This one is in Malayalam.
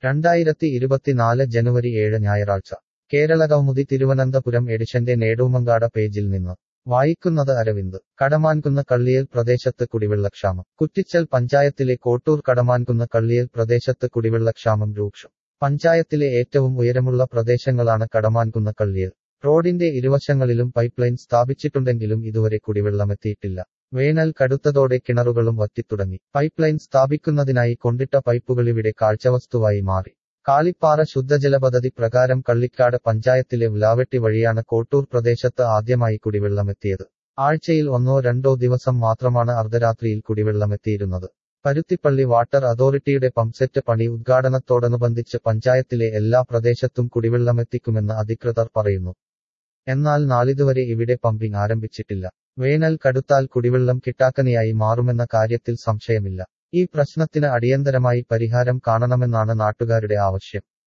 രണ്ടായിരത്തി ഇരുപത്തിനാല് ജനുവരി ഏഴ് ഞായറാഴ്ച കേരളകൗമുദി തിരുവനന്തപുരം എഡിഷന്റെ നേടൂമങ്കാട പേജിൽ നിന്ന് വായിക്കുന്നത് അരവിന്ദ് കടമാൻകുന്ന് കള്ളിയൽ പ്രദേശത്ത് കുടിവെള്ളക്ഷാമം കുറ്റിച്ചൽ പഞ്ചായത്തിലെ കോട്ടൂർ കടമാൻകുന്ന് കള്ളിയൽ പ്രദേശത്ത് കുടിവെള്ളക്ഷാമം രൂക്ഷം പഞ്ചായത്തിലെ ഏറ്റവും ഉയരമുള്ള പ്രദേശങ്ങളാണ് കടമാൻകുന്ന് കള്ളിയൽ റോഡിന്റെ ഇരുവശങ്ങളിലും പൈപ്പ് ലൈൻ സ്ഥാപിച്ചിട്ടുണ്ടെങ്കിലും ഇതുവരെ കുടിവെള്ളമെത്തിയിട്ടില്ല വേനൽ കടുത്തതോടെ കിണറുകളും വറ്റിത്തുടങ്ങി പൈപ്പ് ലൈൻ സ്ഥാപിക്കുന്നതിനായി കൊണ്ടിട്ട പൈപ്പുകളിവിടെ കാഴ്ചവസ്തുവായി മാറി കാളിപ്പാറ ശുദ്ധജല പദ്ധതി പ്രകാരം കള്ളിക്കാട് പഞ്ചായത്തിലെ വ്ലാവെട്ടി വഴിയാണ് കോട്ടൂർ പ്രദേശത്ത് ആദ്യമായി കുടിവെള്ളമെത്തിയത് ആഴ്ചയിൽ ഒന്നോ രണ്ടോ ദിവസം മാത്രമാണ് അർദ്ധരാത്രിയിൽ കുടിവെള്ളമെത്തിയിരുന്നത് പരുത്തിപ്പള്ളി വാട്ടർ അതോറിറ്റിയുടെ പമ്പ്സെറ്റ് പണി ഉദ്ഘാടനത്തോടനുബന്ധിച്ച് പഞ്ചായത്തിലെ എല്ലാ പ്രദേശത്തും കുടിവെള്ളമെത്തിക്കുമെന്ന് അധികൃതർ പറയുന്നു എന്നാൽ നാളിതുവരെ ഇവിടെ പമ്പിംഗ് ആരംഭിച്ചിട്ടില്ല വേനൽ കടുത്താൽ കുടിവെള്ളം കിട്ടാക്കനിയായി മാറുമെന്ന കാര്യത്തിൽ സംശയമില്ല ഈ പ്രശ്നത്തിന് അടിയന്തരമായി പരിഹാരം കാണണമെന്നാണ് നാട്ടുകാരുടെ ആവശ്യം